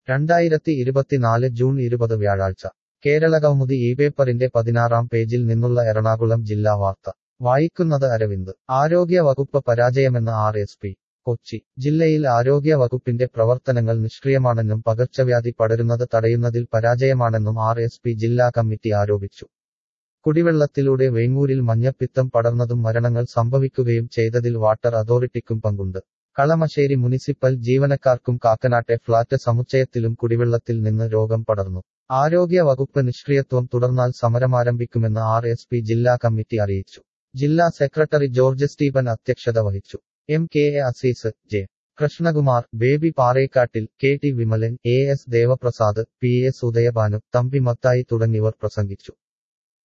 രണ്ടായിരത്തി ഇരുപത്തിനാല് ജൂൺ ഇരുപത് വ്യാഴാഴ്ച കേരളകൗമുദി ഈ പേപ്പറിന്റെ പതിനാറാം പേജിൽ നിന്നുള്ള എറണാകുളം ജില്ലാ വാർത്ത വായിക്കുന്നത് അരവിന്ദ് ആരോഗ്യ വകുപ്പ് പരാജയമെന്ന് ആർ എസ് പി കൊച്ചി ജില്ലയിൽ ആരോഗ്യ വകുപ്പിന്റെ പ്രവർത്തനങ്ങൾ നിഷ്ക്രിയമാണെന്നും പകർച്ചവ്യാധി പടരുന്നത് തടയുന്നതിൽ പരാജയമാണെന്നും ആർ എസ് പി ജില്ലാ കമ്മിറ്റി ആരോപിച്ചു കുടിവെള്ളത്തിലൂടെ വേങ്ങൂരിൽ മഞ്ഞപ്പിത്തം പടർന്നതും മരണങ്ങൾ സംഭവിക്കുകയും ചെയ്തതിൽ വാട്ടർ അതോറിറ്റിക്കും പങ്കുണ്ട് കളമശ്ശേരി മുനിസിപ്പൽ ജീവനക്കാർക്കും കാക്കനാട്ടെ ഫ്ളാറ്റ് സമുച്ചയത്തിലും കുടിവെള്ളത്തിൽ നിന്ന് രോഗം പടർന്നു ആരോഗ്യ വകുപ്പ് നിഷ്ക്രിയത്വം തുടർന്നാൽ സമരമാരംഭിക്കുമെന്ന് ആർ എസ് പി ജില്ലാ കമ്മിറ്റി അറിയിച്ചു ജില്ലാ സെക്രട്ടറി ജോർജ് സ്റ്റീഫൻ അധ്യക്ഷത വഹിച്ചു M K A Azeez J Krishnakumar Baby Parekkattil K T Vimalan A S Devaprasad P S Udayabhanu Thampi Mathai തുടങ്ങിയവർ പ്രസംഗിച്ചു